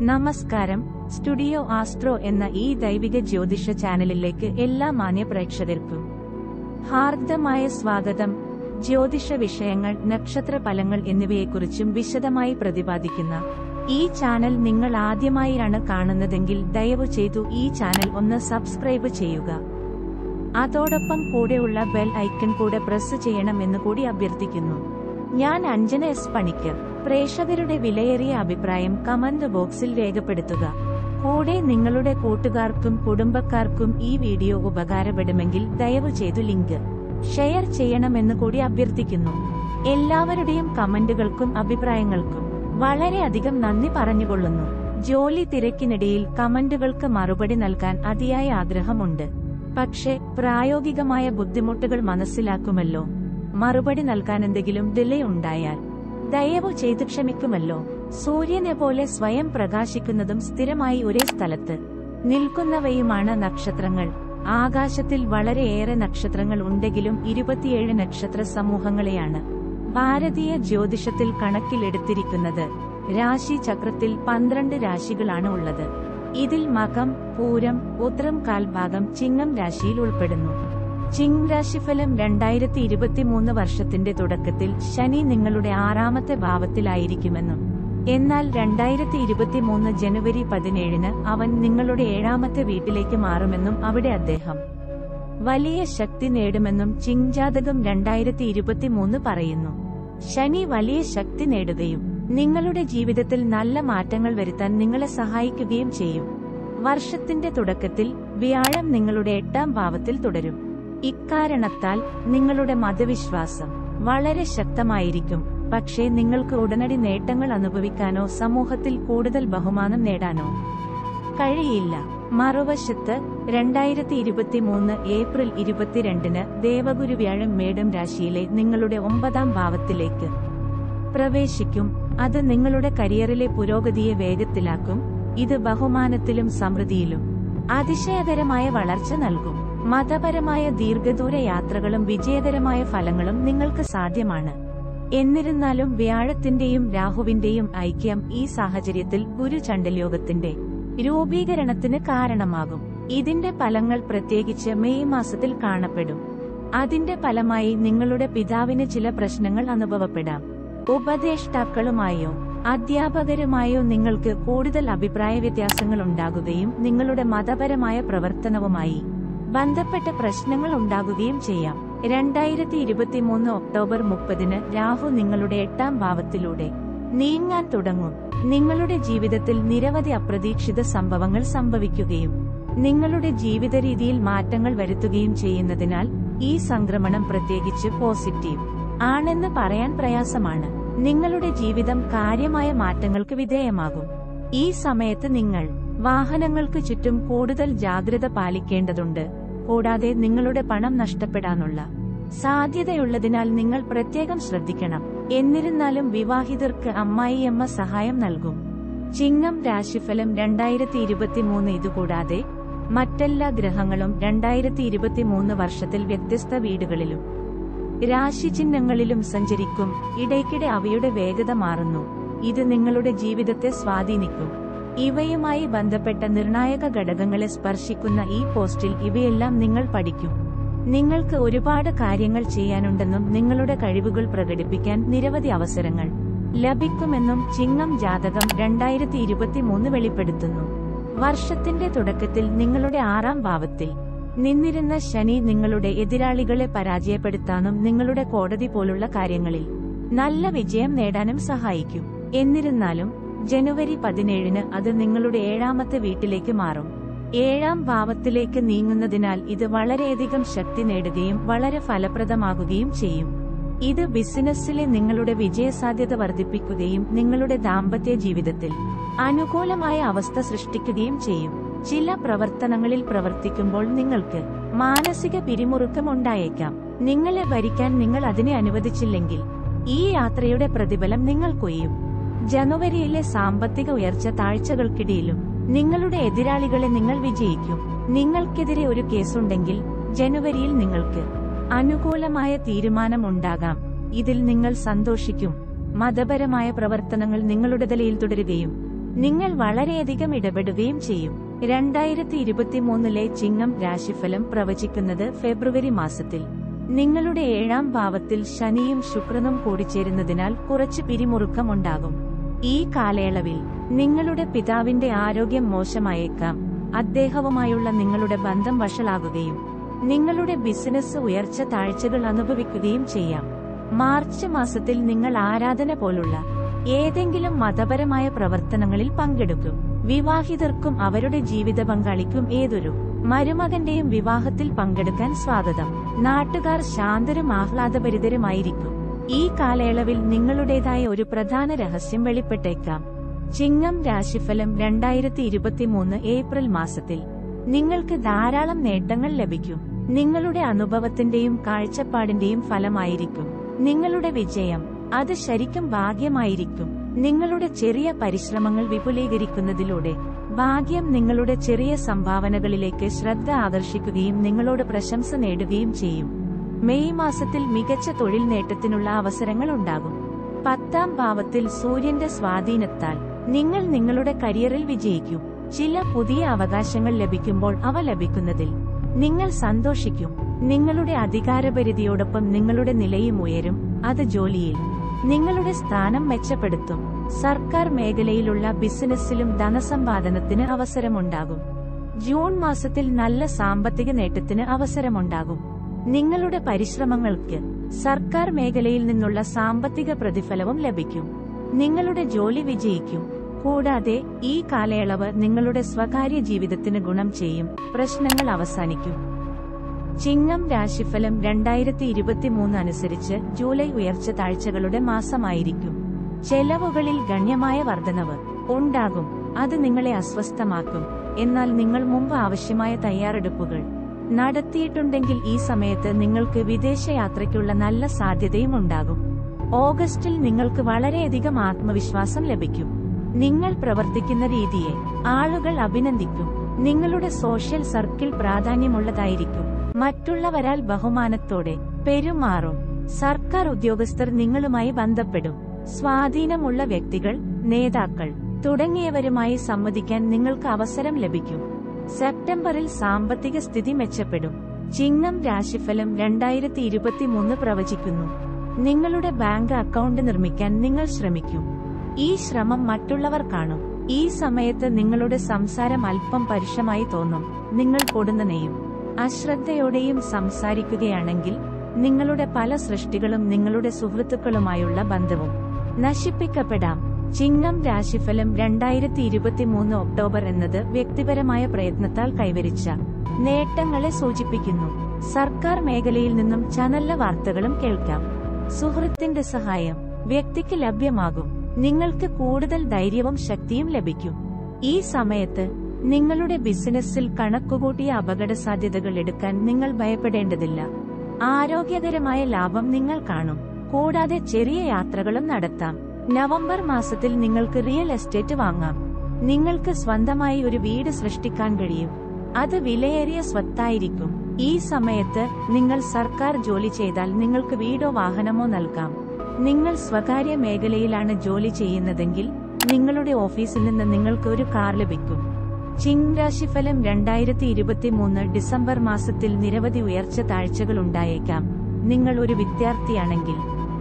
നമസ്കാരം studio astro എന്ന ഈ ദൈവിക ജ്യോതിഷ ചാനലിലേക്ക് എല്ലാ മാന്യ പ്രേക്ഷകർക്കും ഹാർദമായ സ്വാഗതം ജ്യോതിഷ വിഷയങ്ങൾ നക്ഷത്ര ഫലങ്ങൾ എന്നിവയെക്കുറിച്ചും വിശദമായി പ്രതിപാദിക്കുന്ന ഈ ചാനൽ നിങ്ങൾ ആദ്യമായാണ് കാണുന്നതെങ്കിൽ ദയവു ചെയ്തു ഈ ചാനൽ ഒന്ന് സബ്സ്ക്രൈബ് ചെയ്യുക അതോടൊപ്പം കൂടെയുള്ള ബെൽ ഐക്കൺ കൂടെ പ്രസ് ചെയ്യണമെന്ന് കൂടി അഭ്യർത്ഥിക്കുന്നു ഞാൻ അഞ്ജന എസ് പണിക്കർ പ്രേക്ഷകരുടെ വിലയേറിയ അഭിപ്രായം കമന്റ് ബോക്സിൽ രേഖപ്പെടുത്തുക കൂടെ നിങ്ങളുടെ കൂട്ടുകാർക്കും കുടുംബക്കാർക്കും ഈ വീഡിയോ ഉപകാരപ്പെടുമെങ്കിൽ ദയവു ചെയ്തു ലിങ്ക് ഷെയർ ചെയ്യണമെന്ന് കൂടി അഭ്യർത്ഥിക്കുന്നു എല്ലാവരുടെയും കമന്റുകൾക്കും അഭിപ്രായങ്ങൾക്കും വളരെയധികം നന്ദി പറഞ്ഞുകൊള്ളുന്നു ജോലി തിരക്കിനിടയിൽ കമന്റുകൾക്ക് മറുപടി നൽകാൻ അതിയായ ആഗ്രഹമുണ്ട് പക്ഷേ പ്രായോഗികമായ ബുദ്ധിമുട്ടുകൾ മനസ്സിലാക്കുമല്ലോ മറുപടി നൽകാൻ എന്തെങ്കിലും ഡിലേ ഉണ്ടായാൽ ദയവു ചെയ്ത് ക്ഷമിക്കുമല്ലോ സൂര്യനെ പോലെ സ്വയം പ്രകാശിക്കുന്നതും സ്ഥിരമായി ഒരേ സ്ഥലത്ത് നിൽക്കുന്നവയുമാണ് നക്ഷത്രങ്ങൾ ആകാശത്തിൽ വളരെയേറെ നക്ഷത്രങ്ങൾ ഉണ്ടെങ്കിലും ഇരുപത്തിയേഴ് നക്ഷത്ര സമൂഹങ്ങളെയാണ് ഭാരതീയ ജ്യോതിഷത്തിൽ കണക്കിലെടുത്തിരിക്കുന്നത് രാശി ചക്രത്തിൽ പന്ത്രണ്ട് രാശികളാണ് ഉള്ളത് ഇതിൽ മകം പൂരം ഉത്രം കാൽഭാഗം ചിങ്ങം രാശിയിൽ ഉൾപ്പെടുന്നു ചിങ് രാശിഫലം രണ്ടായിരത്തി ഇരുപത്തിമൂന്ന് വർഷത്തിന്റെ തുടക്കത്തിൽ ശനി നിങ്ങളുടെ ആറാമത്തെ ഭാവത്തിലായിരിക്കുമെന്നും എന്നാൽ രണ്ടായിരത്തി ഇരുപത്തിമൂന്ന് ജനുവരി പതിനേഴിന് അവൻ നിങ്ങളുടെ ഏഴാമത്തെ വീട്ടിലേക്ക് മാറുമെന്നും അവിടെ അദ്ദേഹം വലിയ ശക്തി നേടുമെന്നും ചിങ് ജാതകം രണ്ടായിരത്തി ഇരുപത്തിമൂന്ന് പറയുന്നു ശനി വലിയ ശക്തി നേടുകയും നിങ്ങളുടെ ജീവിതത്തിൽ നല്ല മാറ്റങ്ങൾ വരുത്താൻ നിങ്ങളെ സഹായിക്കുകയും ചെയ്യും വർഷത്തിന്റെ തുടക്കത്തിൽ വ്യാഴം നിങ്ങളുടെ എട്ടാം ഭാവത്തിൽ തുടരും ഇക്കാരണത്താൽ നിങ്ങളുടെ മതവിശ്വാസം വളരെ ശക്തമായിരിക്കും പക്ഷേ നിങ്ങൾക്ക് ഉടനടി നേട്ടങ്ങൾ അനുഭവിക്കാനോ സമൂഹത്തിൽ കൂടുതൽ ബഹുമാനം നേടാനോ കഴിയില്ല മറുവശത്ത് രണ്ടായിരത്തി ഇരുപത്തിമൂന്ന് ഏപ്രിൽ ഇരുപത്തിരണ്ടിന് ദേവഗുരു വ്യാഴം മേടം രാശിയിലെ നിങ്ങളുടെ ഒമ്പതാം ഭാവത്തിലേക്ക് പ്രവേശിക്കും അത് നിങ്ങളുടെ കരിയറിലെ പുരോഗതിയെ വേഗത്തിലാക്കും ഇത് ബഹുമാനത്തിലും സമൃദ്ധിയിലും അതിശയകരമായ വളർച്ച നൽകും മതപരമായ ദീർഘദൂര യാത്രകളും വിജയകരമായ ഫലങ്ങളും നിങ്ങൾക്ക് സാധ്യമാണ് എന്നിരുന്നാലും വ്യാഴത്തിന്റെയും രാഹുവിന്റെയും ഐക്യം ഈ സാഹചര്യത്തിൽ ഗുരുചണ്ഡലയോഗത്തിന്റെ രൂപീകരണത്തിന് കാരണമാകും ഇതിന്റെ ഫലങ്ങൾ പ്രത്യേകിച്ച് മെയ് മാസത്തിൽ കാണപ്പെടും അതിന്റെ ഫലമായി നിങ്ങളുടെ പിതാവിന് ചില പ്രശ്നങ്ങൾ അനുഭവപ്പെടാം ഉപദേഷ്ടാക്കളുമായോ അധ്യാപകരുമായോ നിങ്ങൾക്ക് കൂടുതൽ അഭിപ്രായ വ്യത്യാസങ്ങൾ ഉണ്ടാകുകയും നിങ്ങളുടെ മതപരമായ പ്രവർത്തനവുമായി ബന്ധപ്പെട്ട പ്രശ്നങ്ങൾ ഉണ്ടാകുകയും ചെയ്യാം രണ്ടായിരത്തി ഇരുപത്തിമൂന്ന് ഒക്ടോബർ മുപ്പതിന് രാഹു നിങ്ങളുടെ എട്ടാം ഭാവത്തിലൂടെ നീങ്ങാൻ തുടങ്ങും നിങ്ങളുടെ ജീവിതത്തിൽ നിരവധി അപ്രതീക്ഷിത സംഭവങ്ങൾ സംഭവിക്കുകയും നിങ്ങളുടെ ജീവിത രീതിയിൽ മാറ്റങ്ങൾ വരുത്തുകയും ചെയ്യുന്നതിനാൽ ഈ സംക്രമണം പ്രത്യേകിച്ച് പോസിറ്റീവ് ആണെന്ന് പറയാൻ പ്രയാസമാണ് നിങ്ങളുടെ ജീവിതം കാര്യമായ മാറ്റങ്ങൾക്ക് വിധേയമാകും ഈ സമയത്ത് നിങ്ങൾ വാഹനങ്ങൾക്ക് ചുറ്റും കൂടുതൽ ജാഗ്രത പാലിക്കേണ്ടതുണ്ട് കൂടാതെ നിങ്ങളുടെ പണം നഷ്ടപ്പെടാനുള്ള സാധ്യതയുള്ളതിനാൽ നിങ്ങൾ പ്രത്യേകം ശ്രദ്ധിക്കണം എന്നിരുന്നാലും വിവാഹിതർക്ക് അമ്മായിയമ്മ സഹായം നൽകും ചിങ്ങം രാശിഫലം രണ്ടായിരത്തി ഇരുപത്തിമൂന്ന് ഇതുകൂടാതെ മറ്റെല്ലാ ഗ്രഹങ്ങളും രണ്ടായിരത്തി ഇരുപത്തിമൂന്ന് വർഷത്തിൽ വ്യത്യസ്ത വീടുകളിലും രാശിചിഹ്നങ്ങളിലും സഞ്ചരിക്കും ഇടയ്ക്കിടെ അവയുടെ വേഗത മാറുന്നു ഇത് നിങ്ങളുടെ ജീവിതത്തെ സ്വാധീനിക്കും ഇവയുമായി ബന്ധപ്പെട്ട നിർണായക ഘടകങ്ങളെ സ്പർശിക്കുന്ന ഈ പോസ്റ്റിൽ ഇവയെല്ലാം നിങ്ങൾ പഠിക്കും നിങ്ങൾക്ക് ഒരുപാട് കാര്യങ്ങൾ ചെയ്യാനുണ്ടെന്നും നിങ്ങളുടെ കഴിവുകൾ പ്രകടിപ്പിക്കാൻ നിരവധി അവസരങ്ങൾ ലഭിക്കുമെന്നും ചിങ്ങം ജാതകം രണ്ടായിരത്തി ഇരുപത്തിമൂന്ന് വെളിപ്പെടുത്തുന്നു വർഷത്തിന്റെ തുടക്കത്തിൽ നിങ്ങളുടെ ആറാം ഭാവത്തിൽ നിന്നിരുന്ന ശനി നിങ്ങളുടെ എതിരാളികളെ പരാജയപ്പെടുത്താനും നിങ്ങളുടെ കോടതി പോലുള്ള കാര്യങ്ങളിൽ നല്ല വിജയം നേടാനും സഹായിക്കും എന്നിരുന്നാലും ജനുവരി പതിനേഴിന് അത് നിങ്ങളുടെ ഏഴാമത്തെ വീട്ടിലേക്ക് മാറും ഏഴാം ഭാവത്തിലേക്ക് നീങ്ങുന്നതിനാൽ ഇത് വളരെയധികം ശക്തി നേടുകയും വളരെ ഫലപ്രദമാകുകയും ചെയ്യും ഇത് ബിസിനസ്സിലെ നിങ്ങളുടെ വിജയസാധ്യത വർദ്ധിപ്പിക്കുകയും നിങ്ങളുടെ ദാമ്പത്യ ജീവിതത്തിൽ അനുകൂലമായ അവസ്ഥ സൃഷ്ടിക്കുകയും ചെയ്യും ചില പ്രവർത്തനങ്ങളിൽ പ്രവർത്തിക്കുമ്പോൾ നിങ്ങൾക്ക് മാനസിക പിരിമുറുക്കം ഉണ്ടായേക്കാം നിങ്ങളെ ഭരിക്കാൻ നിങ്ങൾ അതിനെ അനുവദിച്ചില്ലെങ്കിൽ ഈ യാത്രയുടെ പ്രതിഫലം നിങ്ങൾ കൊയ്യും ജനുവരിയിലെ സാമ്പത്തിക ഉയർച്ച താഴ്ചകൾക്കിടയിലും നിങ്ങളുടെ എതിരാളികളെ നിങ്ങൾ വിജയിക്കും നിങ്ങൾക്കെതിരെ ഒരു കേസുണ്ടെങ്കിൽ ജനുവരിയിൽ നിങ്ങൾക്ക് അനുകൂലമായ തീരുമാനം ഉണ്ടാകാം ഇതിൽ നിങ്ങൾ സന്തോഷിക്കും മതപരമായ പ്രവർത്തനങ്ങൾ നിങ്ങളുടെ തലയിൽ തുടരുകയും നിങ്ങൾ വളരെയധികം ഇടപെടുകയും ചെയ്യും രണ്ടായിരത്തി ഇരുപത്തിമൂന്നിലെ ചിങ്ങം രാശിഫലം പ്രവചിക്കുന്നത് ഫെബ്രുവരി മാസത്തിൽ നിങ്ങളുടെ ഏഴാം ഭാവത്തിൽ ശനിയും ശുക്രനും കൂടിച്ചേരുന്നതിനാൽ കുറച്ച് പിരിമുറുക്കം ഉണ്ടാകും ഈ കാലയളവിൽ നിങ്ങളുടെ പിതാവിന്റെ ആരോഗ്യം മോശമായേക്കാം അദ്ദേഹവുമായുള്ള നിങ്ങളുടെ ബന്ധം വഷളാകുകയും നിങ്ങളുടെ ബിസിനസ് ഉയർച്ച താഴ്ചകൾ അനുഭവിക്കുകയും ചെയ്യാം മാർച്ച് മാസത്തിൽ നിങ്ങൾ ആരാധന പോലുള്ള ഏതെങ്കിലും മതപരമായ പ്രവർത്തനങ്ങളിൽ പങ്കെടുക്കും വിവാഹിതർക്കും അവരുടെ ജീവിത പങ്കാളിക്കും ഏതൊരു മരുമകന്റെയും വിവാഹത്തിൽ പങ്കെടുക്കാൻ സ്വാഗതം നാട്ടുകാർ ശാന്തരും ആഹ്ലാദഭരിതരുമായിരിക്കും ഈ കാലയളവിൽ നിങ്ങളുടേതായ ഒരു പ്രധാന രഹസ്യം വെളിപ്പെട്ടേക്കാം ചിങ്ങം രാശിഫലം രണ്ടായിരത്തി ഇരുപത്തിമൂന്ന് ഏപ്രിൽ മാസത്തിൽ നിങ്ങൾക്ക് ധാരാളം നേട്ടങ്ങൾ ലഭിക്കും നിങ്ങളുടെ അനുഭവത്തിന്റെയും കാഴ്ചപ്പാടിന്റെയും ഫലമായിരിക്കും നിങ്ങളുടെ വിജയം അത് ശരിക്കും ഭാഗ്യമായിരിക്കും നിങ്ങളുടെ ചെറിയ പരിശ്രമങ്ങൾ വിപുലീകരിക്കുന്നതിലൂടെ ഭാഗ്യം നിങ്ങളുടെ ചെറിയ സംഭാവനകളിലേക്ക് ശ്രദ്ധ ആകർഷിക്കുകയും നിങ്ങളോട് പ്രശംസ നേടുകയും ചെയ്യും മെയ് മാസത്തിൽ മികച്ച തൊഴിൽ നേട്ടത്തിനുള്ള അവസരങ്ങൾ ഉണ്ടാകും പത്താം ഭാവത്തിൽ സൂര്യന്റെ സ്വാധീനത്താൽ നിങ്ങൾ നിങ്ങളുടെ കരിയറിൽ വിജയിക്കും ചില പുതിയ അവകാശങ്ങൾ ലഭിക്കുമ്പോൾ അവ ലഭിക്കുന്നതിൽ നിങ്ങൾ സന്തോഷിക്കും നിങ്ങളുടെ അധികാരപരിധിയോടൊപ്പം നിങ്ങളുടെ നിലയും ഉയരും അത് ജോലിയിൽ നിങ്ങളുടെ സ്ഥാനം മെച്ചപ്പെടുത്തും സർക്കാർ മേഖലയിലുള്ള ബിസിനസ്സിലും ധനസമ്പാദനത്തിന് അവസരമുണ്ടാകും ജൂൺ മാസത്തിൽ നല്ല സാമ്പത്തിക നേട്ടത്തിന് അവസരമുണ്ടാകും നിങ്ങളുടെ പരിശ്രമങ്ങൾക്ക് സർക്കാർ മേഖലയിൽ നിന്നുള്ള സാമ്പത്തിക പ്രതിഫലവും ലഭിക്കും നിങ്ങളുടെ ജോലി വിജയിക്കും കൂടാതെ ഈ കാലയളവ് നിങ്ങളുടെ സ്വകാര്യ ജീവിതത്തിന് ഗുണം ചെയ്യും പ്രശ്നങ്ങൾ അവസാനിക്കും ചിങ്ങം രാശിഫലം രണ്ടായിരത്തി ഇരുപത്തിമൂന്ന് അനുസരിച്ച് ജൂലൈ ഉയർച്ച താഴ്ചകളുടെ മാസമായിരിക്കും ചെലവുകളിൽ ഗണ്യമായ വർധനവ് ഉണ്ടാകും അത് നിങ്ങളെ അസ്വസ്ഥമാക്കും എന്നാൽ നിങ്ങൾ മുമ്പ് ആവശ്യമായ തയ്യാറെടുപ്പുകൾ നടത്തിയിട്ടുണ്ടെങ്കിൽ ഈ സമയത്ത് നിങ്ങൾക്ക് വിദേശയാത്രയ്ക്കുള്ള നല്ല സാധ്യതയും ഉണ്ടാകും ഓഗസ്റ്റിൽ നിങ്ങൾക്ക് വളരെയധികം ആത്മവിശ്വാസം ലഭിക്കും നിങ്ങൾ പ്രവർത്തിക്കുന്ന രീതിയെ ആളുകൾ അഭിനന്ദിക്കും നിങ്ങളുടെ സോഷ്യൽ സർക്കിൾ പ്രാധാന്യമുള്ളതായിരിക്കും മറ്റുള്ളവരാൽ ബഹുമാനത്തോടെ പെരുമാറും സർക്കാർ ഉദ്യോഗസ്ഥർ നിങ്ങളുമായി ബന്ധപ്പെടും സ്വാധീനമുള്ള വ്യക്തികൾ നേതാക്കൾ തുടങ്ങിയവരുമായി സംവദിക്കാൻ നിങ്ങൾക്ക് അവസരം ലഭിക്കും സെപ്റ്റംബറിൽ സാമ്പത്തിക സ്ഥിതി മെച്ചപ്പെടും ചിങ്ങം രാശിഫലം രണ്ടായിരത്തി ഇരുപത്തിമൂന്ന് പ്രവചിക്കുന്നു നിങ്ങളുടെ ബാങ്ക് അക്കൗണ്ട് നിർമ്മിക്കാൻ നിങ്ങൾ ശ്രമിക്കും ഈ ശ്രമം മറ്റുള്ളവർ കാണും ഈ സമയത്ത് നിങ്ങളുടെ സംസാരം അല്പം പരുഷമായി തോന്നും നിങ്ങൾ കൊടുന്ന നെയ്യും അശ്രദ്ധയോടെയും സംസാരിക്കുകയാണെങ്കിൽ നിങ്ങളുടെ പല സൃഷ്ടികളും നിങ്ങളുടെ സുഹൃത്തുക്കളുമായുള്ള ബന്ധവും നശിപ്പിക്കപ്പെടാം ചിങ്ങം രാശിഫലം രണ്ടായിരത്തി ഇരുപത്തിമൂന്ന് ഒക്ടോബർ എന്നത് വ്യക്തിപരമായ പ്രയത്നത്താൽ കൈവരിച്ച നേട്ടങ്ങളെ സൂചിപ്പിക്കുന്നു സർക്കാർ മേഖലയിൽ നിന്നും ചനല്ല വാർത്തകളും കേൾക്കാം സുഹൃത്തിന്റെ സഹായം വ്യക്തിക്ക് ലഭ്യമാകും നിങ്ങൾക്ക് കൂടുതൽ ധൈര്യവും ശക്തിയും ലഭിക്കും ഈ സമയത്ത് നിങ്ങളുടെ ബിസിനസ്സിൽ കണക്കുകൂട്ടിയ അപകട സാധ്യതകൾ എടുക്കാൻ നിങ്ങൾ ഭയപ്പെടേണ്ടതില്ല ആരോഗ്യകരമായ ലാഭം നിങ്ങൾ കാണും കൂടാതെ ചെറിയ യാത്രകളും നടത്താം നവംബർ മാസത്തിൽ നിങ്ങൾക്ക് റിയൽ എസ്റ്റേറ്റ് വാങ്ങാം നിങ്ങൾക്ക് സ്വന്തമായി ഒരു വീട് സൃഷ്ടിക്കാൻ കഴിയും അത് വിലയേറിയ സ്വത്തായിരിക്കും ഈ സമയത്ത് നിങ്ങൾ സർക്കാർ ജോലി ചെയ്താൽ നിങ്ങൾക്ക് വീടോ വാഹനമോ നൽകാം നിങ്ങൾ സ്വകാര്യ മേഖലയിലാണ് ജോലി ചെയ്യുന്നതെങ്കിൽ നിങ്ങളുടെ ഓഫീസിൽ നിന്ന് നിങ്ങൾക്ക് ഒരു കാർ ലഭിക്കും ചിങ് രാശിഫലം രണ്ടായിരത്തി ഇരുപത്തിമൂന്ന് ഡിസംബർ മാസത്തിൽ നിരവധി ഉയർച്ച താഴ്ചകൾ ഉണ്ടായേക്കാം നിങ്ങൾ ഒരു വിദ്യാർത്ഥിയാണെങ്കിൽ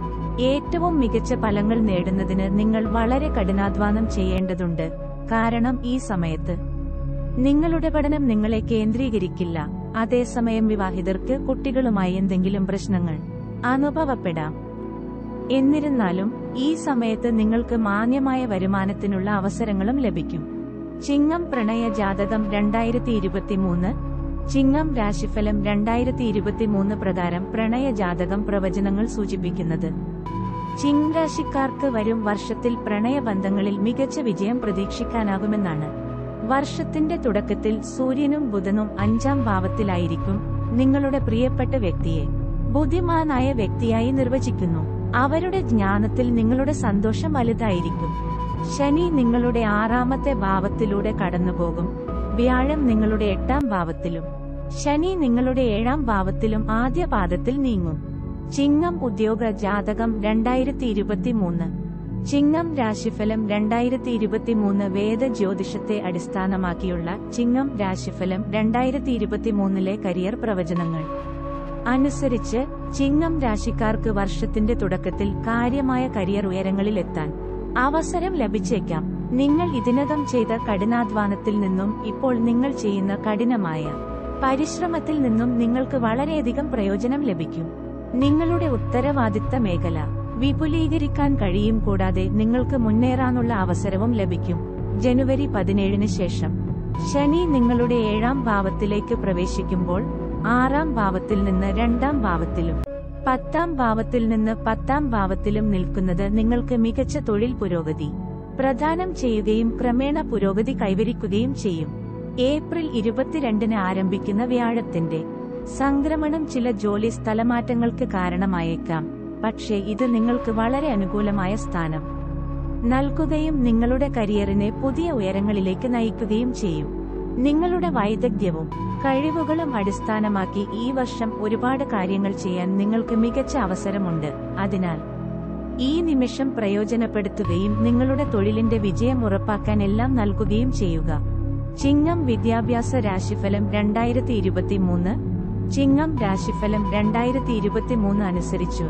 ഏറ്റവും മികച്ച ഫലങ്ങൾ നേടുന്നതിന് നിങ്ങൾ വളരെ കഠിനാധ്വാനം ചെയ്യേണ്ടതുണ്ട് കാരണം ഈ സമയത്ത് നിങ്ങളുടെ പഠനം നിങ്ങളെ കേന്ദ്രീകരിക്കില്ല അതേസമയം വിവാഹിതർക്ക് കുട്ടികളുമായി എന്തെങ്കിലും പ്രശ്നങ്ങൾ അനുഭവപ്പെടാം എന്നിരുന്നാലും ഈ സമയത്ത് നിങ്ങൾക്ക് മാന്യമായ വരുമാനത്തിനുള്ള അവസരങ്ങളും ലഭിക്കും ചിങ്ങം പ്രണയ ജാതകം രണ്ടായിരത്തി ഇരുപത്തിമൂന്ന് ചിങ്ങം രാശിഫലം രണ്ടായിരത്തി ഇരുപത്തിമൂന്ന് പ്രകാരം പ്രണയ ജാതകം പ്രവചനങ്ങൾ സൂചിപ്പിക്കുന്നത് ചിങ് രാശിക്കാർക്ക് വരും വർഷത്തിൽ പ്രണയബന്ധങ്ങളിൽ മികച്ച വിജയം പ്രതീക്ഷിക്കാനാകുമെന്നാണ് വർഷത്തിന്റെ തുടക്കത്തിൽ സൂര്യനും ബുധനും അഞ്ചാം ഭാവത്തിലായിരിക്കും നിങ്ങളുടെ പ്രിയപ്പെട്ട വ്യക്തിയെ ബുദ്ധിമാനായ വ്യക്തിയായി നിർവചിക്കുന്നു അവരുടെ ജ്ഞാനത്തിൽ നിങ്ങളുടെ സന്തോഷം വലുതായിരിക്കും ശനി നിങ്ങളുടെ ആറാമത്തെ ഭാവത്തിലൂടെ കടന്നുപോകും വ്യാഴം നിങ്ങളുടെ എട്ടാം ഭാവത്തിലും ശനി നിങ്ങളുടെ ഏഴാം ഭാവത്തിലും ആദ്യ പാദത്തിൽ നീങ്ങും ചിങ്ങം ഉദ്യോഗ ജാതകം രണ്ടായിരത്തി ഇരുപത്തിമൂന്ന് ചിങ്ങം രാശിഫലം രണ്ടായിരത്തി ഇരുപത്തിമൂന്ന് വേദ ജ്യോതിഷത്തെ അടിസ്ഥാനമാക്കിയുള്ള ചിങ്ങം രാശിഫലം രണ്ടായിരത്തി ഇരുപത്തിമൂന്നിലെ കരിയർ പ്രവചനങ്ങൾ അനുസരിച്ച് ചിങ്ങം രാശിക്കാർക്ക് വർഷത്തിന്റെ തുടക്കത്തിൽ കാര്യമായ കരിയർ ഉയരങ്ങളിലെത്താൻ അവസരം ലഭിച്ചേക്കാം നിങ്ങൾ ഇതിനകം ചെയ്ത കഠിനാധ്വാനത്തിൽ നിന്നും ഇപ്പോൾ നിങ്ങൾ ചെയ്യുന്ന കഠിനമായ പരിശ്രമത്തിൽ നിന്നും നിങ്ങൾക്ക് വളരെയധികം പ്രയോജനം ലഭിക്കും നിങ്ങളുടെ ഉത്തരവാദിത്ത മേഖല വിപുലീകരിക്കാൻ കഴിയും കൂടാതെ നിങ്ങൾക്ക് മുന്നേറാനുള്ള അവസരവും ലഭിക്കും ജനുവരി പതിനേഴിന് ശേഷം ശനി നിങ്ങളുടെ ഏഴാം ഭാവത്തിലേക്ക് പ്രവേശിക്കുമ്പോൾ ആറാം ഭാവത്തിൽ നിന്ന് രണ്ടാം ഭാവത്തിലും പത്താം ഭാവത്തിൽ നിന്ന് പത്താം ഭാവത്തിലും നിൽക്കുന്നത് നിങ്ങൾക്ക് മികച്ച തൊഴിൽ പുരോഗതി പ്രദാനം ചെയ്യുകയും ക്രമേണ പുരോഗതി കൈവരിക്കുകയും ചെയ്യും ഏപ്രിൽ ഇരുപത്തിരണ്ടിന് ആരംഭിക്കുന്ന വ്യാഴത്തിന്റെ സംക്രമണം ചില ജോലി സ്ഥലമാറ്റങ്ങൾക്ക് കാരണമായേക്കാം പക്ഷേ ഇത് നിങ്ങൾക്ക് വളരെ അനുകൂലമായ സ്ഥാനം നൽകുകയും നിങ്ങളുടെ കരിയറിനെ പുതിയ ഉയരങ്ങളിലേക്ക് നയിക്കുകയും ചെയ്യും നിങ്ങളുടെ വൈദഗ്ധ്യവും കഴിവുകളും അടിസ്ഥാനമാക്കി ഈ വർഷം ഒരുപാട് കാര്യങ്ങൾ ചെയ്യാൻ നിങ്ങൾക്ക് മികച്ച അവസരമുണ്ട് അതിനാൽ ഈ നിമിഷം പ്രയോജനപ്പെടുത്തുകയും നിങ്ങളുടെ തൊഴിലിന്റെ വിജയം ഉറപ്പാക്കാൻ എല്ലാം നൽകുകയും ചെയ്യുക ചിങ്ങം വിദ്യാഭ്യാസ രാശിഫലം രണ്ടായിരത്തി ഇരുപത്തിമൂന്ന് ചിങ്ങം രാശിഫലം രണ്ടായിരത്തി ഇരുപത്തിമൂന്ന് അനുസരിച്ചു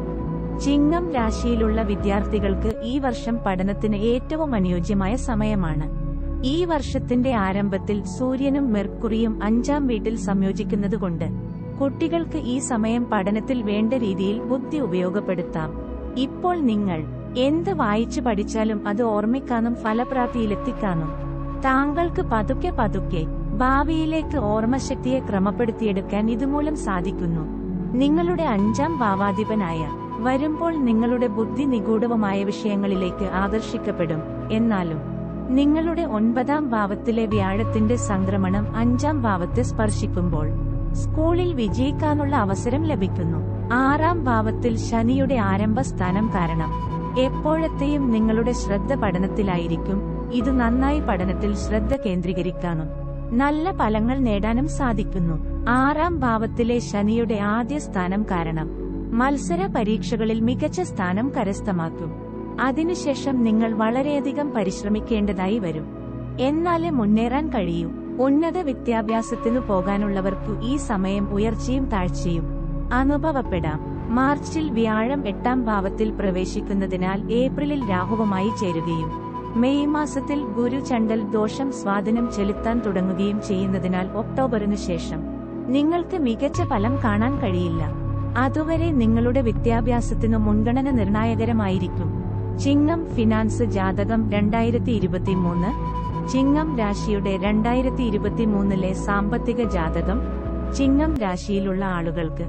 ചിങ്ങം രാശിയിലുള്ള വിദ്യാർത്ഥികൾക്ക് ഈ വർഷം പഠനത്തിന് ഏറ്റവും അനുയോജ്യമായ സമയമാണ് ഈ വർഷത്തിന്റെ ആരംഭത്തിൽ സൂര്യനും മെർക്കുറിയും അഞ്ചാം വീട്ടിൽ സംയോജിക്കുന്നതുകൊണ്ട് കുട്ടികൾക്ക് ഈ സമയം പഠനത്തിൽ വേണ്ട രീതിയിൽ ബുദ്ധി ഉപയോഗപ്പെടുത്താം ഇപ്പോൾ നിങ്ങൾ എന്ത് വായിച്ചു പഠിച്ചാലും അത് ഓർമ്മിക്കാനും ഫലപ്രാപ്തിയിലെത്തിക്കാനും താങ്കൾക്ക് പതുക്കെ പതുക്കെ ഭാവിയിലേക്ക് ഓർമ്മശക്തിയെ ക്രമപ്പെടുത്തിയെടുക്കാൻ ഇതുമൂലം സാധിക്കുന്നു നിങ്ങളുടെ അഞ്ചാം ഭാവാധിപനായ വരുമ്പോൾ നിങ്ങളുടെ ബുദ്ധി നിഗൂഢവുമായ വിഷയങ്ങളിലേക്ക് ആകർഷിക്കപ്പെടും എന്നാലും നിങ്ങളുടെ ഒൻപതാം ഭാവത്തിലെ വ്യാഴത്തിന്റെ സംക്രമണം അഞ്ചാം ഭാവത്തെ സ്പർശിക്കുമ്പോൾ സ്കൂളിൽ വിജയിക്കാനുള്ള അവസരം ലഭിക്കുന്നു ആറാം ഭാവത്തിൽ ശനിയുടെ ആരംഭ സ്ഥാനം കാരണം എപ്പോഴത്തെയും നിങ്ങളുടെ ശ്രദ്ധ പഠനത്തിലായിരിക്കും ഇത് നന്നായി പഠനത്തിൽ ശ്രദ്ധ കേന്ദ്രീകരിക്കാനും നല്ല ഫലങ്ങൾ നേടാനും സാധിക്കുന്നു ആറാം ഭാവത്തിലെ ശനിയുടെ ആദ്യ സ്ഥാനം കാരണം മത്സര പരീക്ഷകളിൽ മികച്ച സ്ഥാനം കരസ്ഥമാക്കും അതിനുശേഷം നിങ്ങൾ വളരെയധികം പരിശ്രമിക്കേണ്ടതായി വരും എന്നാലേ മുന്നേറാൻ കഴിയൂ ഉന്നത വിദ്യാഭ്യാസത്തിനു പോകാനുള്ളവർക്കു ഈ സമയം ഉയർച്ചയും താഴ്ചയും അനുഭവപ്പെടാം മാർച്ചിൽ വ്യാഴം എട്ടാം ഭാവത്തിൽ പ്രവേശിക്കുന്നതിനാൽ ഏപ്രിലിൽ രാഹുവുമായി ചേരുകയും മെയ് മാസത്തിൽ ഗുരു ചണ്ടൽ ദോഷം സ്വാധീനം ചെലുത്താൻ തുടങ്ങുകയും ചെയ്യുന്നതിനാൽ ഒക്ടോബറിനു ശേഷം നിങ്ങൾക്ക് മികച്ച ഫലം കാണാൻ കഴിയില്ല അതുവരെ നിങ്ങളുടെ വിദ്യാഭ്യാസത്തിനു മുൻഗണന നിർണായകരമായിരിക്കും ചിങ്ങം ഫിനാൻസ് ജാതകം രണ്ടായിരത്തി ഇരുപത്തിമൂന്ന് ചിങ്ങം രാശിയുടെ രണ്ടായിരത്തി ഇരുപത്തിമൂന്നിലെ സാമ്പത്തിക ജാതകം ചിങ്ങം രാശിയിലുള്ള ആളുകൾക്ക്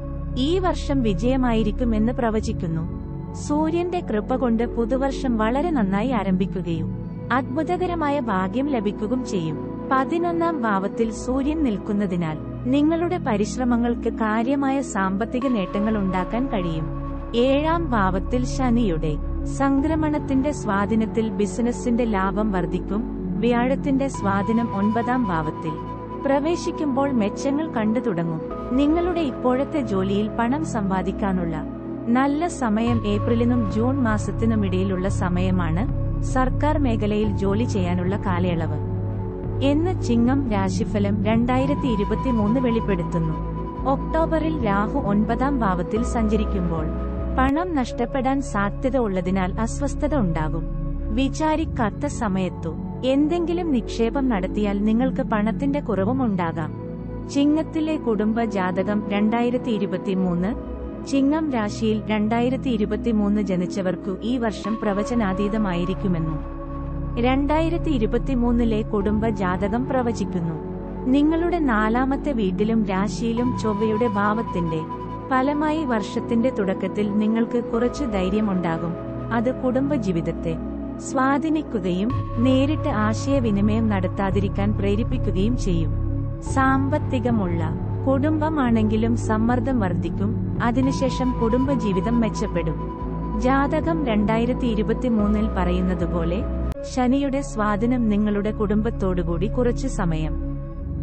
ഈ വർഷം വിജയമായിരിക്കും എന്ന് പ്രവചിക്കുന്നു സൂര്യന്റെ കൃപ കൊണ്ട് പുതുവർഷം വളരെ നന്നായി ആരംഭിക്കുകയും അത്ഭുതകരമായ ഭാഗ്യം ലഭിക്കുകയും ചെയ്യും പതിനൊന്നാം ഭാവത്തിൽ സൂര്യൻ നിൽക്കുന്നതിനാൽ നിങ്ങളുടെ പരിശ്രമങ്ങൾക്ക് കാര്യമായ സാമ്പത്തിക നേട്ടങ്ങൾ ഉണ്ടാക്കാൻ കഴിയും ഏഴാം ഭാവത്തിൽ ശനിയുടെ സംക്രമണത്തിന്റെ സ്വാധീനത്തിൽ ബിസിനസിന്റെ ലാഭം വർദ്ധിക്കും വ്യാഴത്തിന്റെ സ്വാധീനം ഒൻപതാം ഭാവത്തിൽ പ്രവേശിക്കുമ്പോൾ മെച്ചങ്ങൾ കണ്ടു തുടങ്ങും നിങ്ങളുടെ ഇപ്പോഴത്തെ ജോലിയിൽ പണം സമ്പാദിക്കാനുള്ള നല്ല സമയം ഏപ്രിലിനും ജൂൺ മാസത്തിനുമിടയിലുള്ള സമയമാണ് സർക്കാർ മേഖലയിൽ ജോലി ചെയ്യാനുള്ള കാലയളവ് എന്ന് ചിങ്ങം രാശിഫലം രണ്ടായിരത്തി ഇരുപത്തിമൂന്ന് വെളിപ്പെടുത്തുന്നു ഒക്ടോബറിൽ രാഹു ഒൻപതാം ഭാവത്തിൽ സഞ്ചരിക്കുമ്പോൾ പണം നഷ്ടപ്പെടാൻ സാധ്യത ഉള്ളതിനാൽ അസ്വസ്ഥത ഉണ്ടാകും വിചാരിക്കാത്ത സമയത്തു എന്തെങ്കിലും നിക്ഷേപം നടത്തിയാൽ നിങ്ങൾക്ക് പണത്തിന്റെ കുറവും ഉണ്ടാകാം ചിങ്ങത്തിലെ കുടുംബ ജാതകം രണ്ടായിരത്തി ഇരുപത്തിമൂന്ന് ചിങ്ങം രാശിയിൽ രണ്ടായിരത്തി ഇരുപത്തിമൂന്ന് ജനിച്ചവർക്കു ഈ വർഷം പ്രവചനാതീതമായിരിക്കുമെന്നും രണ്ടായിരത്തി ഇരുപത്തിമൂന്നിലെ കുടുംബ ജാതകം പ്രവചിക്കുന്നു നിങ്ങളുടെ നാലാമത്തെ വീട്ടിലും രാശിയിലും ചൊവ്വയുടെ ഭാവത്തിന്റെ ഫലമായി വർഷത്തിന്റെ തുടക്കത്തിൽ നിങ്ങൾക്ക് കുറച്ചു ധൈര്യമുണ്ടാകും അത് കുടുംബജീവിതത്തെ സ്വാധീനിക്കുകയും നേരിട്ട് ആശയവിനിമയം നടത്താതിരിക്കാൻ പ്രേരിപ്പിക്കുകയും ചെയ്യും സാമ്പത്തികമുള്ള കുടുംബമാണെങ്കിലും സമ്മർദ്ദം വർദ്ധിക്കും അതിനുശേഷം കുടുംബജീവിതം മെച്ചപ്പെടും ജാതകം രണ്ടായിരത്തി ഇരുപത്തിമൂന്നിൽ പറയുന്നതുപോലെ ശനിയുടെ സ്വാധീനം നിങ്ങളുടെ കുടുംബത്തോടുകൂടി കുറച്ചു സമയം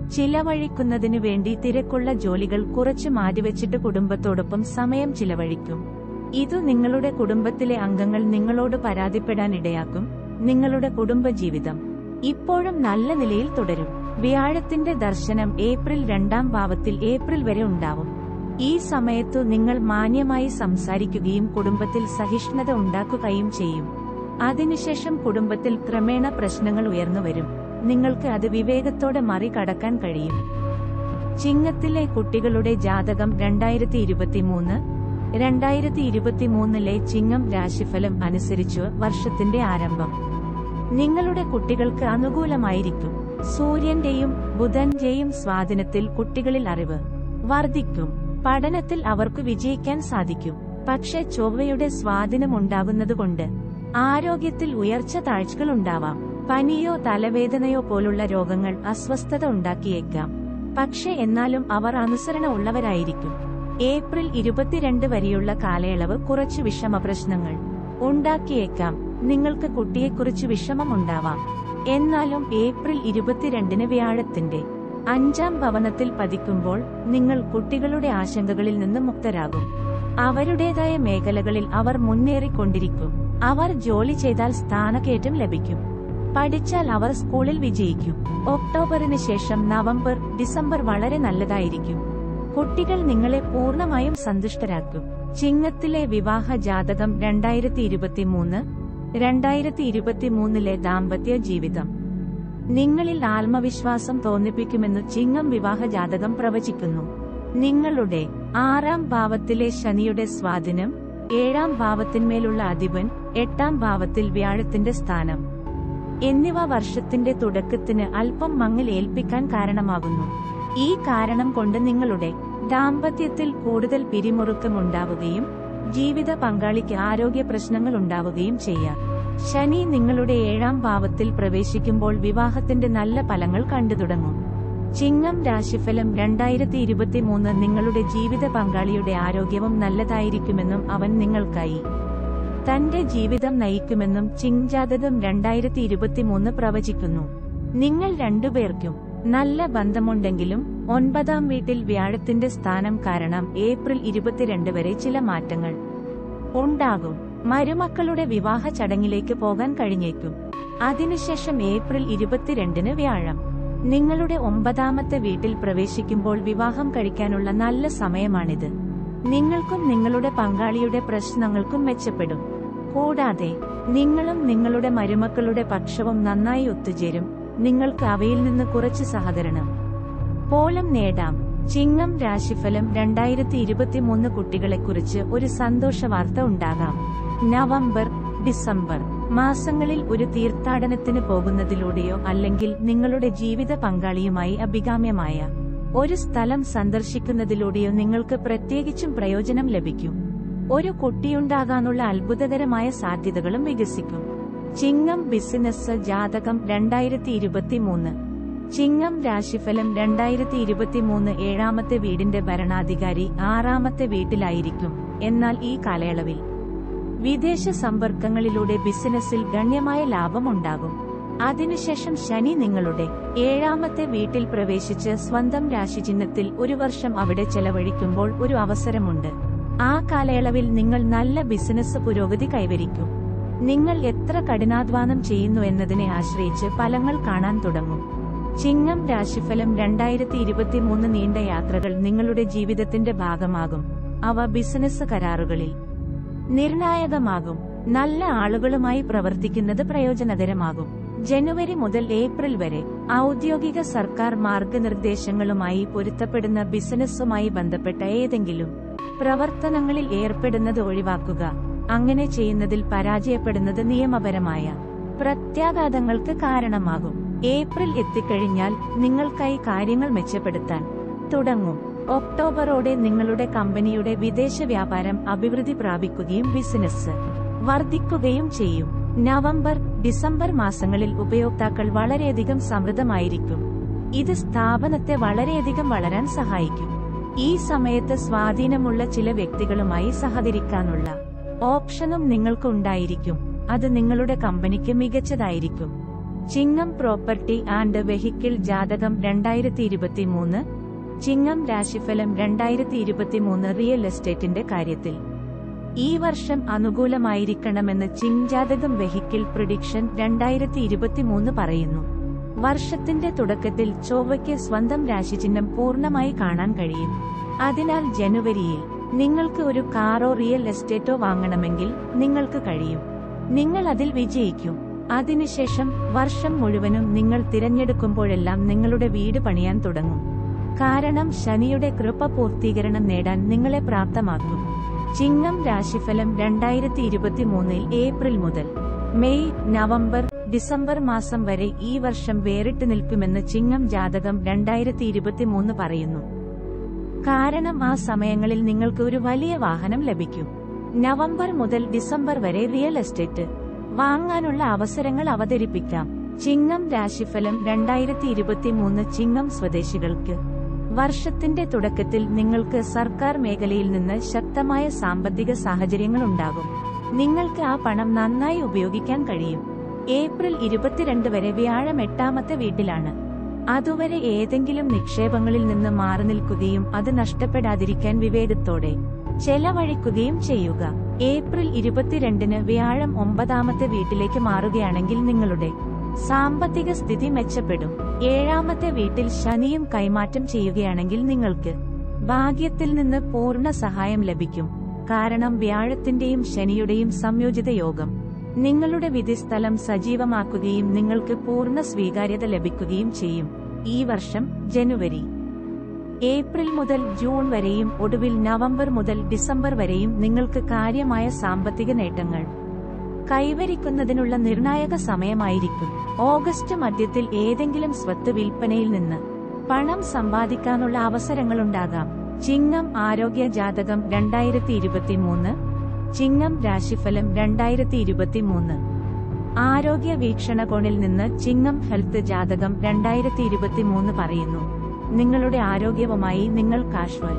ചിലവഴിക്കുന്നതിനു വേണ്ടി തിരക്കുള്ള ജോലികൾ കുറച്ചു മാറ്റിവെച്ചിട്ട് കുടുംബത്തോടൊപ്പം സമയം ചിലവഴിക്കും ഇതു നിങ്ങളുടെ കുടുംബത്തിലെ അംഗങ്ങൾ നിങ്ങളോട് പരാതിപ്പെടാൻ ഇടയാക്കും നിങ്ങളുടെ കുടുംബജീവിതം ഇപ്പോഴും നല്ല നിലയിൽ തുടരും വ്യാഴത്തിന്റെ ദർശനം ഏപ്രിൽ രണ്ടാം ഭാവത്തിൽ ഏപ്രിൽ വരെ ഉണ്ടാവും ഈ സമയത്തു നിങ്ങൾ മാന്യമായി സംസാരിക്കുകയും കുടുംബത്തിൽ സഹിഷ്ണുത ഉണ്ടാക്കുകയും ചെയ്യും അതിനുശേഷം കുടുംബത്തിൽ ക്രമേണ പ്രശ്നങ്ങൾ ഉയർന്നുവരും നിങ്ങൾക്ക് അത് വിവേകത്തോടെ മറികടക്കാൻ കഴിയും ചിങ്ങത്തിലെ കുട്ടികളുടെ ജാതകം രണ്ടായിരത്തി ഇരുപത്തിമൂന്ന് രണ്ടായിരത്തി ഇരുപത്തിമൂന്നിലെ ചിങ്ങം രാശിഫലം അനുസരിച്ചു വർഷത്തിന്റെ ആരംഭം നിങ്ങളുടെ കുട്ടികൾക്ക് അനുകൂലമായിരിക്കും സൂര്യന്റെയും ബുധന്റെയും സ്വാധീനത്തിൽ കുട്ടികളിൽ അറിവ് വർദ്ധിക്കും പഠനത്തിൽ അവർക്ക് വിജയിക്കാൻ സാധിക്കും പക്ഷെ ചൊവ്വയുടെ സ്വാധീനം ഉണ്ടാകുന്നതുകൊണ്ട് ആരോഗ്യത്തിൽ ഉയർച്ച താഴ്ചകൾ ഉണ്ടാവാം പനിയോ തലവേദനയോ പോലുള്ള രോഗങ്ങൾ അസ്വസ്ഥത ഉണ്ടാക്കിയേക്കാം പക്ഷെ എന്നാലും അവർ അനുസരണ ഉള്ളവരായിരിക്കും ഏപ്രിൽ ഇരുപത്തിരണ്ട് വരെയുള്ള കാലയളവ് കുറച്ച് വിഷമ പ്രശ്നങ്ങൾ ഉണ്ടാക്കിയേക്കാം നിങ്ങൾക്ക് കുട്ടിയെക്കുറിച്ച് വിഷമം ഉണ്ടാവാം എന്നാലും ഏപ്രിൽ ഇരുപത്തിരണ്ടിന് വ്യാഴത്തിന്റെ അഞ്ചാം ഭവനത്തിൽ പതിക്കുമ്പോൾ നിങ്ങൾ കുട്ടികളുടെ ആശങ്കകളിൽ നിന്ന് മുക്തരാകും അവരുടേതായ മേഖലകളിൽ അവർ മുന്നേറിക്കൊണ്ടിരിക്കും അവർ ജോലി ചെയ്താൽ സ്ഥാനക്കയറ്റം ലഭിക്കും പഠിച്ചാൽ അവർ സ്കൂളിൽ വിജയിക്കും ഒക്ടോബറിന് ശേഷം നവംബർ ഡിസംബർ വളരെ നല്ലതായിരിക്കും കുട്ടികൾ നിങ്ങളെ പൂർണ്ണമായും സന്തുഷ്ടരാക്കും ചിങ്ങത്തിലെ വിവാഹ ജാതകം രണ്ടായിരത്തി ഇരുപത്തിമൂന്ന് രണ്ടായിരത്തി ഇരുപത്തിമൂന്നിലെ ദാമ്പത്യ ജീവിതം നിങ്ങളിൽ ആത്മവിശ്വാസം തോന്നിപ്പിക്കുമെന്ന് ചിങ്ങം വിവാഹ ജാതകം പ്രവചിക്കുന്നു നിങ്ങളുടെ ആറാം ഭാവത്തിലെ ശനിയുടെ സ്വാധീനം ഏഴാം ഭാവത്തിന്മേലുള്ള അധിപൻ എട്ടാം ഭാവത്തിൽ വ്യാഴത്തിന്റെ സ്ഥാനം എന്നിവ വർഷത്തിന്റെ തുടക്കത്തിന് അല്പം മങ്ങൽ ഏൽപ്പിക്കാൻ കാരണമാകുന്നു ഈ കാരണം കൊണ്ട് നിങ്ങളുടെ ദാമ്പത്യത്തിൽ കൂടുതൽ പിരിമുറുക്കമുണ്ടാവുകയും ജീവിത പങ്കാളിക്ക് ആരോഗ്യ പ്രശ്നങ്ങൾ ഉണ്ടാവുകയും ചെയ്യാം ശനി നിങ്ങളുടെ ഏഴാം ഭാവത്തിൽ പ്രവേശിക്കുമ്പോൾ വിവാഹത്തിന്റെ നല്ല ഫലങ്ങൾ കണ്ടു തുടങ്ങും ചിങ്ങം രാശിഫലം രണ്ടായിരത്തി ഇരുപത്തിമൂന്ന് നിങ്ങളുടെ ജീവിത പങ്കാളിയുടെ ആരോഗ്യവും നല്ലതായിരിക്കുമെന്നും അവൻ നിങ്ങൾക്കായി തന്റെ ജീവിതം നയിക്കുമെന്നും ചിങ്ജാതകം രണ്ടായിരത്തി ഇരുപത്തിമൂന്ന് പ്രവചിക്കുന്നു നിങ്ങൾ രണ്ടുപേർക്കും നല്ല ബന്ധമുണ്ടെങ്കിലും ഒൻപതാം വീട്ടിൽ വ്യാഴത്തിന്റെ സ്ഥാനം കാരണം ഏപ്രിൽ ഇരുപത്തിരണ്ട് വരെ ചില മാറ്റങ്ങൾ ഉണ്ടാകും മരുമക്കളുടെ വിവാഹ ചടങ്ങിലേക്ക് പോകാൻ കഴിഞ്ഞേക്കും അതിനുശേഷം ഏപ്രിൽ ഇരുപത്തിരണ്ടിന് വ്യാഴം നിങ്ങളുടെ ഒമ്പതാമത്തെ വീട്ടിൽ പ്രവേശിക്കുമ്പോൾ വിവാഹം കഴിക്കാനുള്ള നല്ല സമയമാണിത് നിങ്ങൾക്കും നിങ്ങളുടെ പങ്കാളിയുടെ പ്രശ്നങ്ങൾക്കും മെച്ചപ്പെടും കൂടാതെ നിങ്ങളും നിങ്ങളുടെ മരുമക്കളുടെ പക്ഷവും നന്നായി ഒത്തുചേരും നിങ്ങൾക്ക് അവയിൽ നിന്ന് കുറച്ച് സഹകരണം പോലും നേടാം ചിങ്ങം രാശിഫലം രണ്ടായിരത്തി ഇരുപത്തിമൂന്ന് കുട്ടികളെക്കുറിച്ച് ഒരു സന്തോഷ വാർത്ത ഉണ്ടാകാം നവംബർ ഡിസംബർ മാസങ്ങളിൽ ഒരു തീർത്ഥാടനത്തിന് പോകുന്നതിലൂടെയോ അല്ലെങ്കിൽ നിങ്ങളുടെ ജീവിത പങ്കാളിയുമായി അഭികാമ്യമായ ഒരു സ്ഥലം സന്ദർശിക്കുന്നതിലൂടെയോ നിങ്ങൾക്ക് പ്രത്യേകിച്ചും പ്രയോജനം ലഭിക്കും ഒരു കുട്ടിയുണ്ടാകാനുള്ള അത്ഭുതകരമായ സാധ്യതകളും വികസിക്കും ചിങ്ങം ബിസിനസ് ജാതകം രണ്ടായിരത്തി ഇരുപത്തിമൂന്ന് ചിങ്ങം രാശിഫലം രണ്ടായിരത്തി ഇരുപത്തിമൂന്ന് ഏഴാമത്തെ വീടിന്റെ ഭരണാധികാരി ആറാമത്തെ വീട്ടിലായിരിക്കും എന്നാൽ ഈ കാലയളവിൽ വിദേശ സമ്പർക്കങ്ങളിലൂടെ ബിസിനസ്സിൽ ഗണ്യമായ ലാഭമുണ്ടാകും അതിനുശേഷം ശനി നിങ്ങളുടെ ഏഴാമത്തെ വീട്ടിൽ പ്രവേശിച്ച് സ്വന്തം രാശിചിഹ്നത്തിൽ ഒരു വർഷം അവിടെ ചെലവഴിക്കുമ്പോൾ ഒരു അവസരമുണ്ട് ആ കാലയളവിൽ നിങ്ങൾ നല്ല ബിസിനസ് പുരോഗതി കൈവരിക്കും നിങ്ങൾ എത്ര കഠിനാധ്വാനം ചെയ്യുന്നു എന്നതിനെ ആശ്രയിച്ച് ഫലങ്ങൾ കാണാൻ തുടങ്ങും ചിങ്ങം രാശിഫലം രണ്ടായിരത്തി ഇരുപത്തിമൂന്ന് നീണ്ട യാത്രകൾ നിങ്ങളുടെ ജീവിതത്തിന്റെ ഭാഗമാകും അവ ബിസിനസ് കരാറുകളിൽ നിർണായകമാകും നല്ല ആളുകളുമായി പ്രവർത്തിക്കുന്നത് പ്രയോജനകരമാകും ജനുവരി മുതൽ ഏപ്രിൽ വരെ ഔദ്യോഗിക സർക്കാർ മാർഗനിർദ്ദേശങ്ങളുമായി പൊരുത്തപ്പെടുന്ന ബിസിനസ്സുമായി ബന്ധപ്പെട്ട ഏതെങ്കിലും പ്രവർത്തനങ്ങളിൽ ഏർപ്പെടുന്നത് ഒഴിവാക്കുക അങ്ങനെ ചെയ്യുന്നതിൽ പരാജയപ്പെടുന്നത് നിയമപരമായ പ്രത്യാഘാതങ്ങൾക്ക് കാരണമാകും ഏപ്രിൽ എത്തിക്കഴിഞ്ഞാൽ നിങ്ങൾക്കായി കാര്യങ്ങൾ മെച്ചപ്പെടുത്താൻ തുടങ്ങും ഒക്ടോബറോടെ നിങ്ങളുടെ കമ്പനിയുടെ വിദേശ വ്യാപാരം അഭിവൃദ്ധി പ്രാപിക്കുകയും ബിസിനസ് വർദ്ധിക്കുകയും ചെയ്യും നവംബർ ഡിസംബർ മാസങ്ങളിൽ ഉപയോക്താക്കൾ വളരെയധികം സമൃദ്ധമായിരിക്കും ഇത് സ്ഥാപനത്തെ വളരെയധികം വളരാൻ സഹായിക്കും ഈ സമയത്ത് സ്വാധീനമുള്ള ചില വ്യക്തികളുമായി സഹകരിക്കാനുള്ള ഓപ്ഷനും നിങ്ങൾക്ക് ഉണ്ടായിരിക്കും അത് നിങ്ങളുടെ കമ്പനിക്ക് മികച്ചതായിരിക്കും ചിങ്ങം പ്രോപ്പർട്ടി ആൻഡ് വെഹിക്കിൾ ജാതകം രണ്ടായിരത്തി ഇരുപത്തിമൂന്ന് ചിങ്ങം രാശിഫലം രണ്ടായിരത്തി ഇരുപത്തിമൂന്ന് റിയൽ എസ്റ്റേറ്റിന്റെ കാര്യത്തിൽ ഈ വർഷം അനുകൂലമായിരിക്കണമെന്ന് ചിങ്ജാതകം വെഹിക്കിൾ പ്രിഡിക്ഷൻ രണ്ടായിരത്തി ഇരുപത്തിമൂന്ന് പറയുന്നു വർഷത്തിന്റെ തുടക്കത്തിൽ ചൊവ്വയ്ക്ക് സ്വന്തം രാശിചിഹ്നം പൂർണ്ണമായി കാണാൻ കഴിയും അതിനാൽ ജനുവരിയിൽ നിങ്ങൾക്ക് ഒരു കാറോ റിയൽ എസ്റ്റേറ്റോ വാങ്ങണമെങ്കിൽ നിങ്ങൾക്ക് കഴിയും നിങ്ങൾ അതിൽ വിജയിക്കും അതിനുശേഷം വർഷം മുഴുവനും നിങ്ങൾ തിരഞ്ഞെടുക്കുമ്പോഴെല്ലാം നിങ്ങളുടെ വീട് പണിയാൻ തുടങ്ങും കാരണം ശനിയുടെ കൃപ പൂർത്തീകരണം നേടാൻ നിങ്ങളെ പ്രാപ്തമാക്കും ചിങ്ങം രാശിഫലം രണ്ടായിരത്തി ഇരുപത്തിമൂന്നിൽ ഏപ്രിൽ മുതൽ മെയ് നവംബർ ഡിസംബർ മാസം വരെ ഈ വർഷം വേറിട്ട് നിൽക്കുമെന്ന് ചിങ്ങം ജാതകം രണ്ടായിരത്തി ഇരുപത്തിമൂന്ന് പറയുന്നു കാരണം ആ സമയങ്ങളിൽ നിങ്ങൾക്ക് ഒരു വലിയ വാഹനം ലഭിക്കും നവംബർ മുതൽ ഡിസംബർ വരെ റിയൽ എസ്റ്റേറ്റ് വാങ്ങാനുള്ള അവസരങ്ങൾ അവതരിപ്പിക്കാം ചിങ്ങം രാശിഫലം രണ്ടായിരത്തി ഇരുപത്തിമൂന്ന് ചിങ്ങം സ്വദേശികൾക്ക് വർഷത്തിന്റെ തുടക്കത്തിൽ നിങ്ങൾക്ക് സർക്കാർ മേഖലയിൽ നിന്ന് ശക്തമായ സാമ്പത്തിക സാഹചര്യങ്ങൾ ഉണ്ടാകും നിങ്ങൾക്ക് ആ പണം നന്നായി ഉപയോഗിക്കാൻ കഴിയും ഏപ്രിൽ ഇരുപത്തിരണ്ട് വരെ വ്യാഴം എട്ടാമത്തെ വീട്ടിലാണ് അതുവരെ ഏതെങ്കിലും നിക്ഷേപങ്ങളിൽ നിന്ന് മാറി നിൽക്കുകയും അത് നഷ്ടപ്പെടാതിരിക്കാൻ വിവേകത്തോടെ ചെലവഴിക്കുകയും ചെയ്യുക ഏപ്രിൽ ഇരുപത്തിരണ്ടിന് വ്യാഴം ഒമ്പതാമത്തെ വീട്ടിലേക്ക് മാറുകയാണെങ്കിൽ നിങ്ങളുടെ സാമ്പത്തിക സ്ഥിതി മെച്ചപ്പെടും ഏഴാമത്തെ വീട്ടിൽ ശനിയും കൈമാറ്റം ചെയ്യുകയാണെങ്കിൽ നിങ്ങൾക്ക് ഭാഗ്യത്തിൽ നിന്ന് പൂർണ്ണ സഹായം ലഭിക്കും കാരണം വ്യാഴത്തിന്റെയും ശനിയുടെയും സംയോജിത യോഗം നിങ്ങളുടെ വിധിസ്ഥലം സജീവമാക്കുകയും നിങ്ങൾക്ക് പൂർണ്ണ സ്വീകാര്യത ലഭിക്കുകയും ചെയ്യും ഈ വർഷം ജനുവരി ഏപ്രിൽ മുതൽ ജൂൺ വരെയും ഒടുവിൽ നവംബർ മുതൽ ഡിസംബർ വരെയും നിങ്ങൾക്ക് കാര്യമായ സാമ്പത്തിക നേട്ടങ്ങൾ കൈവരിക്കുന്നതിനുള്ള നിർണായക സമയമായിരിക്കും ഓഗസ്റ്റ് മധ്യത്തിൽ ഏതെങ്കിലും സ്വത്ത് വിൽപ്പനയിൽ നിന്ന് പണം സമ്പാദിക്കാനുള്ള അവസരങ്ങളുണ്ടാകാം ചിങ്ങം ആരോഗ്യ ജാതകം രണ്ടായിരത്തി ഇരുപത്തിമൂന്ന് ചിങ്ങം രാശിഫലം രണ്ടായിരത്തി ഇരുപത്തിമൂന്ന് ആരോഗ്യ വീക്ഷണകോണിൽ നിന്ന് ചിങ്ങം ഹെൽത്ത് ജാതകം രണ്ടായിരത്തി ഇരുപത്തിമൂന്ന് പറയുന്നു നിങ്ങളുടെ ആരോഗ്യവുമായി നിങ്ങൾ കാഷ്വൽ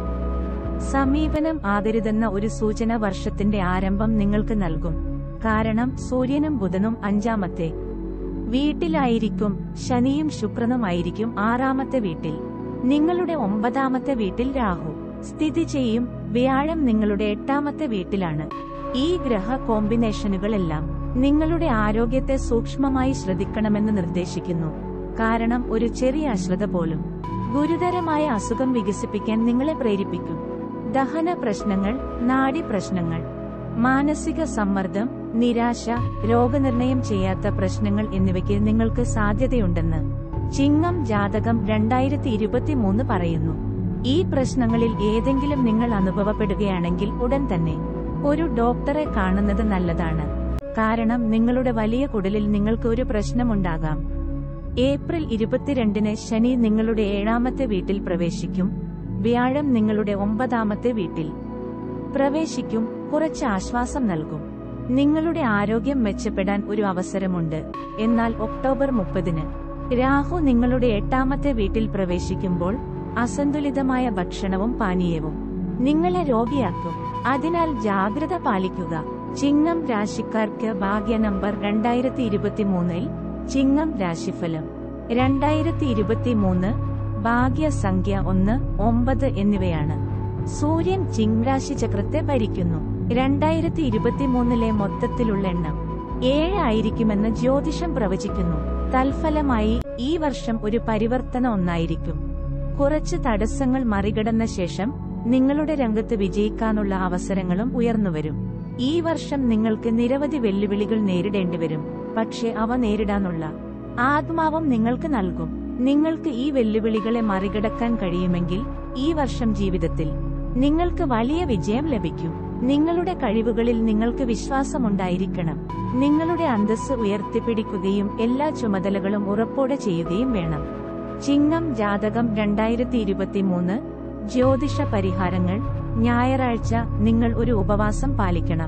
സമീപനം ആദരുതെന്ന ഒരു സൂചന വർഷത്തിന്റെ ആരംഭം നിങ്ങൾക്ക് നൽകും കാരണം സൂര്യനും ബുധനും അഞ്ചാമത്തെ വീട്ടിലായിരിക്കും ശനിയും ശുക്രനുമായിരിക്കും ആറാമത്തെ വീട്ടിൽ നിങ്ങളുടെ ഒമ്പതാമത്തെ വീട്ടിൽ രാഹു സ്ഥിതി ചെയ്യും വ്യാഴം നിങ്ങളുടെ എട്ടാമത്തെ വീട്ടിലാണ് ഈ ഗ്രഹ കോമ്പിനേഷനുകളെല്ലാം നിങ്ങളുടെ ആരോഗ്യത്തെ സൂക്ഷ്മമായി ശ്രദ്ധിക്കണമെന്ന് നിർദ്ദേശിക്കുന്നു കാരണം ഒരു ചെറിയ അശ്രദ്ധ പോലും ഗുരുതരമായ അസുഖം വികസിപ്പിക്കാൻ നിങ്ങളെ പ്രേരിപ്പിക്കും ദഹന പ്രശ്നങ്ങൾ നാഡി പ്രശ്നങ്ങൾ മാനസിക സമ്മർദ്ദം നിരാശ രോഗനിർണയം ചെയ്യാത്ത പ്രശ്നങ്ങൾ എന്നിവയ്ക്ക് നിങ്ങൾക്ക് സാധ്യതയുണ്ടെന്ന് ചിങ്ങം ജാതകം രണ്ടായിരത്തി ഇരുപത്തിമൂന്ന് പറയുന്നു ഈ പ്രശ്നങ്ങളിൽ ഏതെങ്കിലും നിങ്ങൾ അനുഭവപ്പെടുകയാണെങ്കിൽ ഉടൻ തന്നെ ഒരു ഡോക്ടറെ കാണുന്നത് നല്ലതാണ് കാരണം നിങ്ങളുടെ വലിയ കുടലിൽ നിങ്ങൾക്ക് ഒരു പ്രശ്നമുണ്ടാകാം ഏപ്രിൽ ഇരുപത്തിരണ്ടിന് ശനി നിങ്ങളുടെ ഏഴാമത്തെ വീട്ടിൽ പ്രവേശിക്കും വ്യാഴം നിങ്ങളുടെ ഒമ്പതാമത്തെ വീട്ടിൽ പ്രവേശിക്കും കുറച്ച് ആശ്വാസം നൽകും നിങ്ങളുടെ ആരോഗ്യം മെച്ചപ്പെടാൻ ഒരു അവസരമുണ്ട് എന്നാൽ ഒക്ടോബർ മുപ്പതിന് രാഹു നിങ്ങളുടെ എട്ടാമത്തെ വീട്ടിൽ പ്രവേശിക്കുമ്പോൾ അസന്തുലിതമായ ഭക്ഷണവും പാനീയവും നിങ്ങളെ രോഗിയാക്കും അതിനാൽ ജാഗ്രത പാലിക്കുക ചിങ്ങം രാശിക്കാർക്ക് ഭാഗ്യ നമ്പർ രണ്ടായിരത്തി ഇരുപത്തിമൂന്നിൽ ചിങ്ങം രാശിഫലം രണ്ടായിരത്തി ഇരുപത്തിമൂന്ന് ഭാഗ്യസംഖ്യ ഒന്ന് ഒമ്പത് എന്നിവയാണ് സൂര്യൻ ചിങ്രാശി ചക്രത്തെ ഭരിക്കുന്നു രണ്ടായിരത്തി ഇരുപത്തിമൂന്നിലെ മൊത്തത്തിലുള്ള എണ്ണം ഏഴ് ആയിരിക്കുമെന്ന് ജ്യോതിഷം പ്രവചിക്കുന്നു തൽഫലമായി ഈ വർഷം ഒരു പരിവർത്തന ഒന്നായിരിക്കും കുറച്ച് തടസ്സങ്ങൾ മറികടന്ന ശേഷം നിങ്ങളുടെ രംഗത്ത് വിജയിക്കാനുള്ള അവസരങ്ങളും ഉയർന്നുവരും ഈ വർഷം നിങ്ങൾക്ക് നിരവധി വെല്ലുവിളികൾ നേരിടേണ്ടിവരും പക്ഷെ അവ നേരിടാനുള്ള ആത്മാവും നിങ്ങൾക്ക് നൽകും നിങ്ങൾക്ക് ഈ വെല്ലുവിളികളെ മറികടക്കാൻ കഴിയുമെങ്കിൽ ഈ വർഷം ജീവിതത്തിൽ നിങ്ങൾക്ക് വലിയ വിജയം ലഭിക്കും നിങ്ങളുടെ കഴിവുകളിൽ നിങ്ങൾക്ക് വിശ്വാസമുണ്ടായിരിക്കണം നിങ്ങളുടെ അന്തസ്സ് ഉയർത്തിപ്പിടിക്കുകയും എല്ലാ ചുമതലകളും ഉറപ്പോടെ ചെയ്യുകയും വേണം ചിങ്ങം ജാതകം രണ്ടായിരത്തി ഇരുപത്തിമൂന്ന് ജ്യോതിഷ പരിഹാരങ്ങൾ ഞായറാഴ്ച നിങ്ങൾ ഒരു ഉപവാസം പാലിക്കണം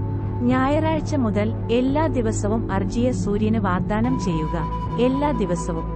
ഞായറാഴ്ച മുതൽ എല്ലാ ദിവസവും അർജിയ സൂര്യന് വാഗ്ദാനം ചെയ്യുക എല്ലാ ദിവസവും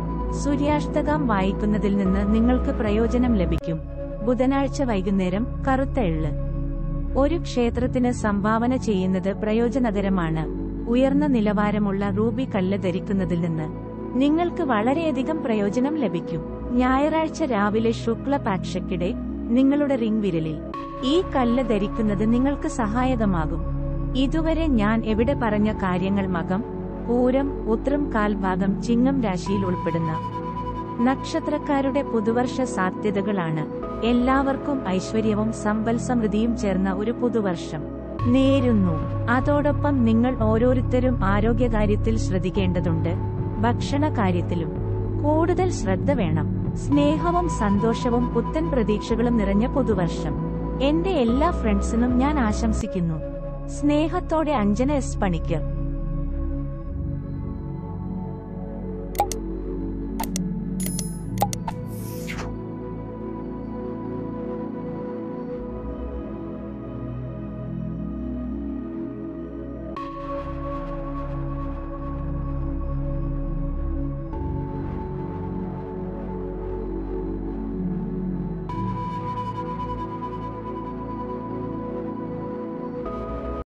സൂര്യാഷ്ടകം വായിക്കുന്നതിൽ നിന്ന് നിങ്ങൾക്ക് പ്രയോജനം ലഭിക്കും ബുധനാഴ്ച വൈകുന്നേരം കറുത്ത എള്ള് ഒരു ക്ഷേത്രത്തിന് സംഭാവന ചെയ്യുന്നത് പ്രയോജനകരമാണ് ഉയർന്ന നിലവാരമുള്ള റൂബി കല്ല് ധരിക്കുന്നതിൽ നിന്ന് നിങ്ങൾക്ക് വളരെയധികം പ്രയോജനം ലഭിക്കും ഞായറാഴ്ച രാവിലെ ശുക്ല പാക്ഷയ്ക്കിടെ നിങ്ങളുടെ റിംഗ് വിരലിൽ ഈ കല്ല് ധരിക്കുന്നത് നിങ്ങൾക്ക് സഹായകമാകും ഇതുവരെ ഞാൻ എവിടെ പറഞ്ഞ കാര്യങ്ങൾ മകം പൂരം ഉത്രം കാൽഭാഗം ചിങ്ങം രാശിയിൽ ഉൾപ്പെടുന്ന നക്ഷത്രക്കാരുടെ പുതുവർഷ സാധ്യതകളാണ് എല്ലാവർക്കും ഐശ്വര്യവും സമ്പൽ സമൃദ്ധിയും ചേർന്ന ഒരു പുതുവർഷം നേരുന്നു അതോടൊപ്പം നിങ്ങൾ ഓരോരുത്തരും ആരോഗ്യകാര്യത്തിൽ ശ്രദ്ധിക്കേണ്ടതുണ്ട് ഭക്ഷണ കാര്യത്തിലും കൂടുതൽ ശ്രദ്ധ വേണം സ്നേഹവും സന്തോഷവും പുത്തൻ പ്രതീക്ഷകളും നിറഞ്ഞ പുതുവർഷം എന്റെ എല്ലാ ഫ്രണ്ട്സിനും ഞാൻ ആശംസിക്കുന്നു സ്നേഹത്തോടെ അഞ്ജന എസ് പണിക്കർ